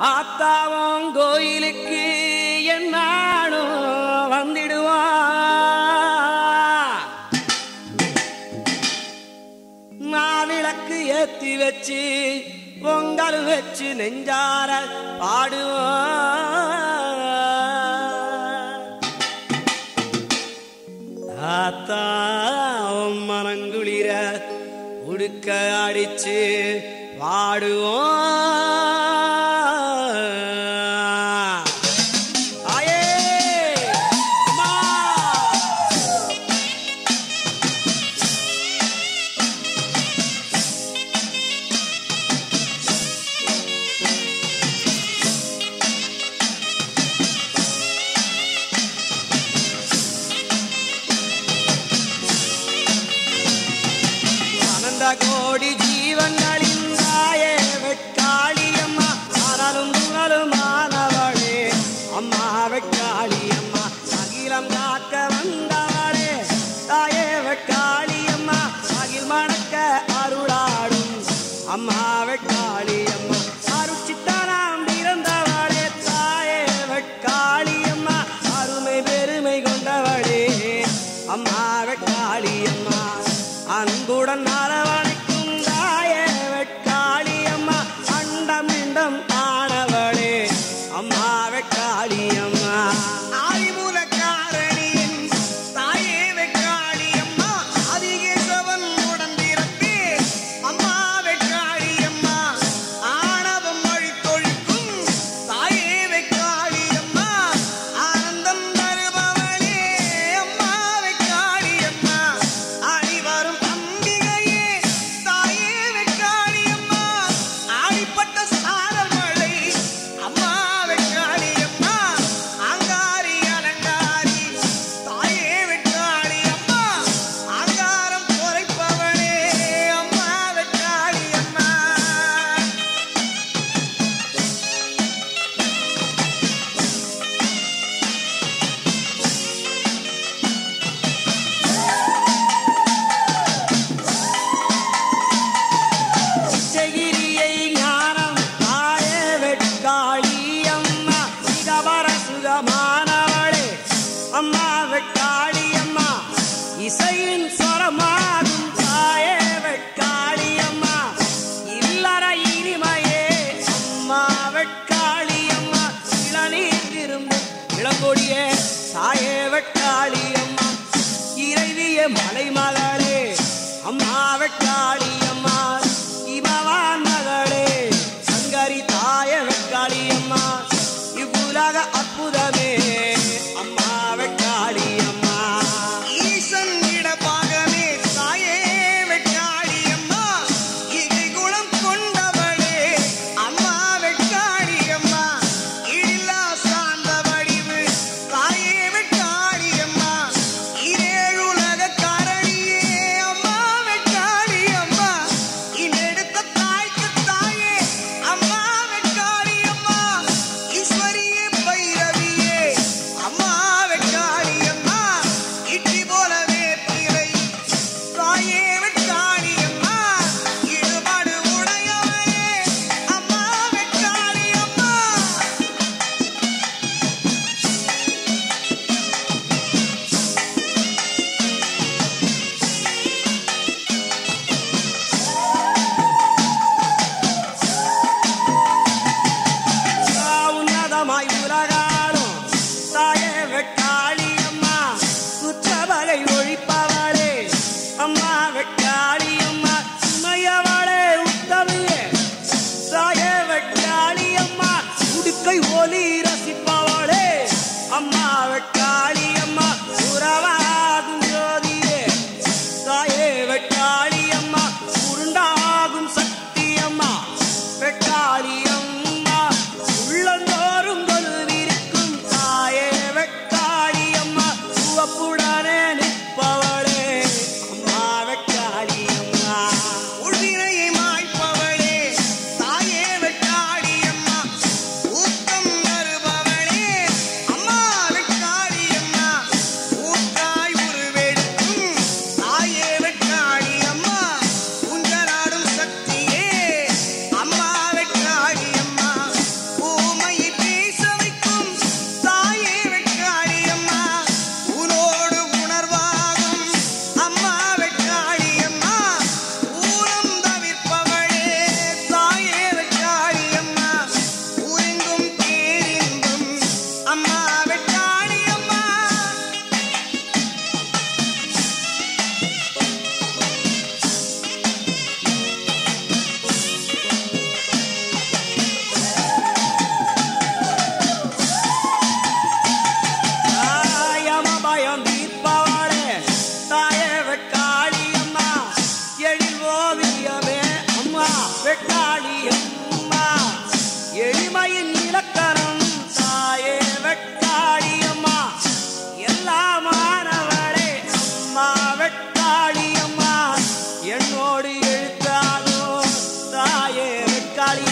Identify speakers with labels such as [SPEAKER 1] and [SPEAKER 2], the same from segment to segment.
[SPEAKER 1] ஆத்தாவும் கோயிலுக்கு என்னாலும் வந்திடுவா மாவிளக்கு ஏத்தி வச்சு பொங்கல் வச்சு நெஞ்சார பாடுவான் ஆத்தா உன் மனங்குளிர உடுக்க அடிச்சு பாடுவோம் ஆயே அம்மா அனந்த கோடி ஜீவன்களின் தாயே வெட்காளியம்மா ஆனாலும் புகழுமானவளே அம்மா வெட்காளியம்மா அகிலம் காக்க வந்தவளே தாயே வெட்காளியம்மா அகில் மணக்க அருளாடும் அம்மா வெட்காளியம்மா அருச்சித்தனாம் பிறந்தவளே தாயே வெட்காளியம்மா அருமை பெருமை கொண்டவளே அம்மா வெட்காளியம்மா அன்புடன் அரவணைக்கும் தாய வெட்காளியம்மா அண்டம் இண்டம் ஆனவளே அம்மா வெட்காளியம்மா
[SPEAKER 2] ஆதிமூலக்காரணியின் தாயே வெக்காளியம்மா ஆதிகேசவன் உடன் பிறப்பே அம்மா வெக்காளியம்மா ஆணவம் அழித்தோ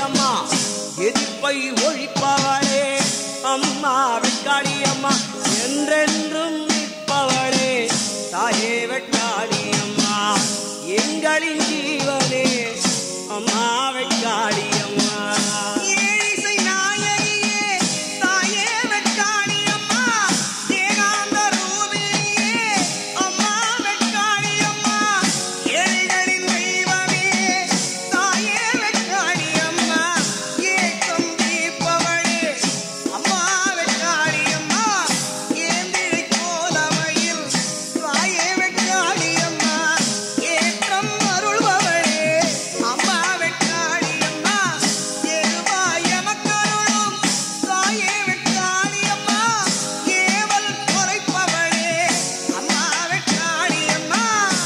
[SPEAKER 1] அம்மா எதிர்ப்பை ஒழிப்பவளே அம்மா வெக்காளி அம்மா என்றென்றும் நிற்பவளே தாயே வெக்காளி அம்மா எங்களின் ஜீவனே அம்மா வெக்காளி அம்மா
[SPEAKER 2] ஏழிசை நாயகியே தாயே வெட்காளி அம்மா ஏகாந்த ரூபியே அம்மா வெட்காளி அம்மா ஏழைகளின் தெய்வமே தாயே வெட்காளி அம்மா ஏக்கம் தீர்ப்பவளே அம்மா வெட்காளி அம்மா ஏந்திழை கோலமையில் தாயே வெட்காளி அம்மா ஏற்றம் அருள்பவளே அம்மா வெட்காளி அம்மா ஏவாய மக்களும் தாயே வெட்காளி அம்மா ஏவல் குறைப்பவளே அம்மா வெட்காளி அம்மா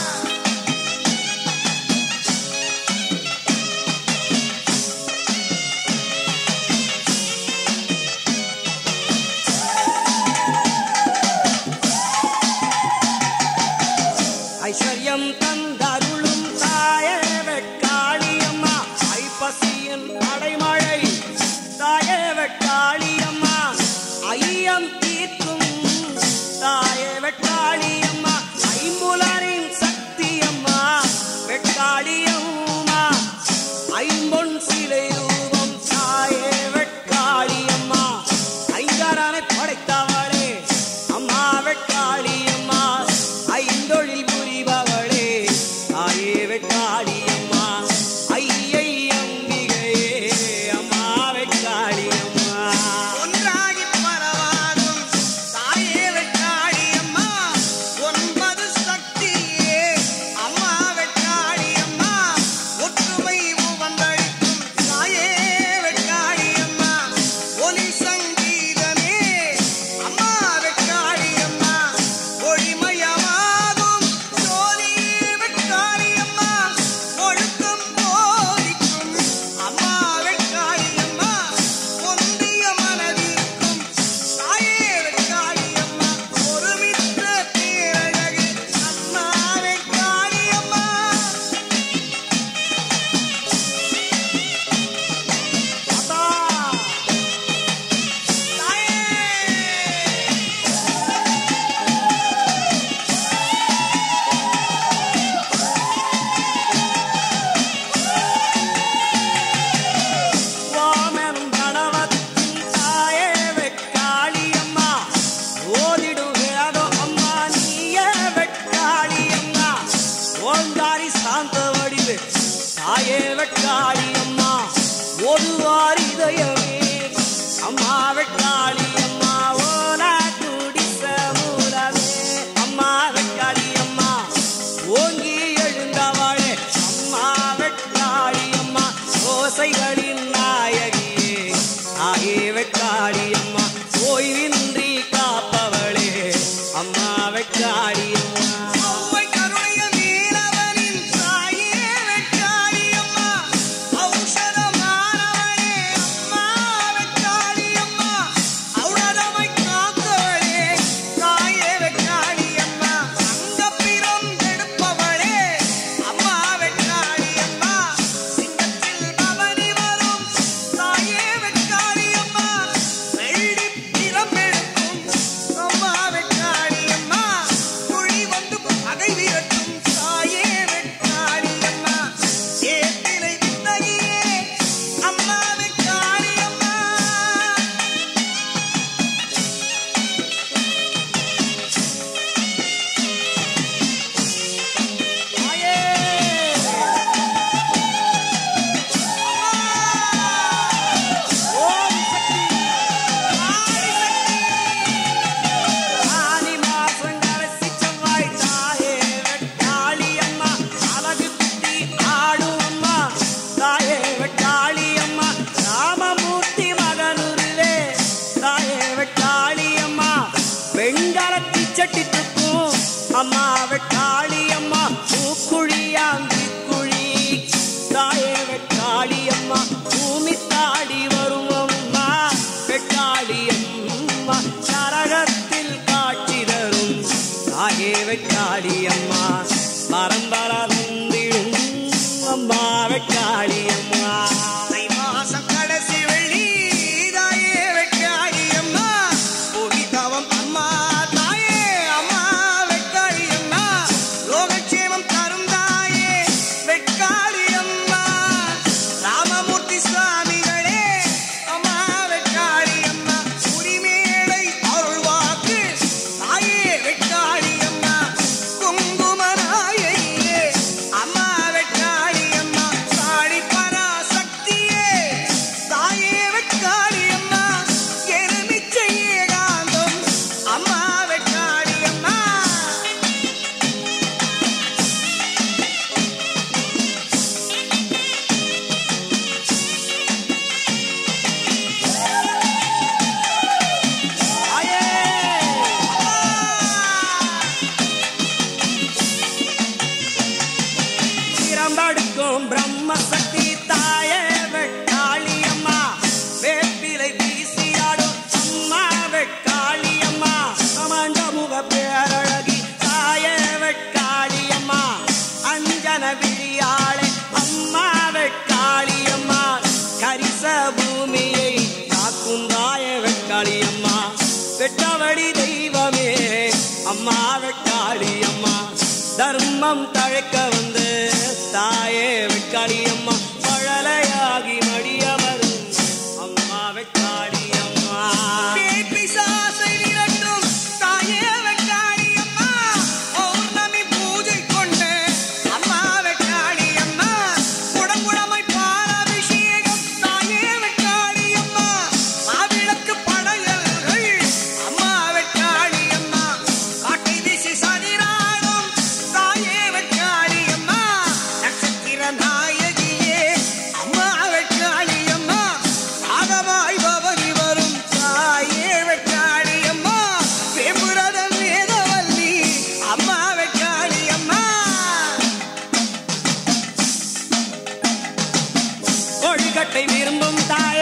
[SPEAKER 1] ஐஸ்வர்யம் தந்தருளும் தாயே வெக்காளியம்மா ஐப்பசியின் அடைமழை தாயே வெக்காளியம்மா ஐயம் தீர்க்கும் தாயே வெக்காளியம்மா ஐம்புலரின் சக்தியம்மா வெக்காளியம்மா ஐம்பொன் சிலை ரூபம் தாயே வெக்காளியம்மா ஐங்கரனை படைத்தவளே அம்மா வெக்காளியம்மா ஐந்தொழில் புரிபவளே தாயே வெக்காளியம்மா ஐயை அம்பிகையே அம்மா வெக்காளியம்மா
[SPEAKER 2] ஒன்றாகி பரவாடும் தாயே வெட்காளி அம்மா ஒன்பது சக்தியே அம்மா வெட்காளி அம்மா ஒற்றுமை உவந்தளிக்கும் தாயே வெட்காளி அம்மா ஒலி சங்கீதமே அம்மா வெட்காளி அம்மா ஒளிமயமாகும் ஜோதி வெட்காளி அம்மா ஒழுக்கம் போதிக்கும் அம்மா வெட்காளி அம்மா ஒன்றிய மனதிற்கும் தாயே வெட்காளி அம்மா ஒருமித்த பேரழகு அம்மா வெட்காளி அம்மா
[SPEAKER 1] அத்தா
[SPEAKER 2] தாயே
[SPEAKER 1] வாமெனும் கணவத்தின் தாயே வெக்காளியம்மா ஓதிடு வேதம் அம்மா நீயே வெக்காளியம்மா ஓங்காரி சாந்த வடிவு தாயே வெக்காளியம்மா ஒருவார் இதயமே அம்மா வெக்காளியம்மா ஓனா குடிச மூலமே அம்மா வெக்காளியம்மா ஓங்கி எழுந்தவளே அம்மா வெக்காளியம்மா ஓசைகளின் நாயகியே தாயே வெக்காளியம்மா ஓய்வின்றி காப்பவளே அம்மா வெக்காளியம்மா
[SPEAKER 2] அவ்வை கருணைய நீலவனின் தாயே வெட்காளி அம்மா ஔஷதமானவளே அம்மா வெட்காளி அம்மா ஔடதமை காத்தவளே தாயே வெட்காளி அம்மா அங்கப்பிரம் எடுப்பவளே அம்மா வெட்காளி அம்மா சிங்கத்தில் பவனி வரும் தாயே வெட்காளி அம்மா வெள்ளி மூர்த்தி சாமிகளே அம்மா வெட்டாளி அம்மா உரிமேடை அருள்வாக்கு தாயே வெட்டாளி அம்மா குங்கும நாயகியே அம்மா வெட்டாளி அம்மா சாடி பராசக்தியே தாயே வெட்டாளி அம்மா எருமிச்சை ஏகாந்தம் அம்மா வெட்டாளி அம்மா
[SPEAKER 1] தாயே திறம்படுக்கும் பிரம்ம சக்தி தாயே வெட்டாளி அம்மா வேப்பிலை வீசியாடும் அம்மா வெட்டாளி அம்மா அமண்ட முக பேரழகி தாயே வெட்டாளி அம்மா அஞ்சன விழியாளே அம்மா வெட்டாளி அம்மா கரிச பூமியை காக்கும் தாயே வெட்டாளி அம்மா வெட்டவடி தெய்வமே அம்மா வெட்டாளி அம்மா தர்மம் தழைக்க வந்து தாயே வெட்டாளி அம்மா பழலையாகி மடிய வரும் அம்மா வெட்டாளி அம்மா
[SPEAKER 2] பேய்பிசாசை விரட்டும் தாயே வெட்டாளி அம்மா பௌர்ணமி பூஜை கொண்டு அம்மா வெட்டாளி அம்மா குடங்குடமை பாலாபிஷேகம் தாயே வெட்டாளி அம்மா மாவிளக்கு படையல்கள் அம்மா வெட்டாளி அம்மா காட்டை வீசி சதிராடும் தாயே வெட்டாளி அம்மா நட்சத்திர நாயகியே அம்மா வெட்டாளி அம்மா ராகமாய் பவனி வரும் தாயே வெட்டாளி அம்மா வேம்புரத வேதவல்லி அம்மா வெட்டாளி அம்மா
[SPEAKER 1] கொழுக்கட்டை விரும்பும் தாய்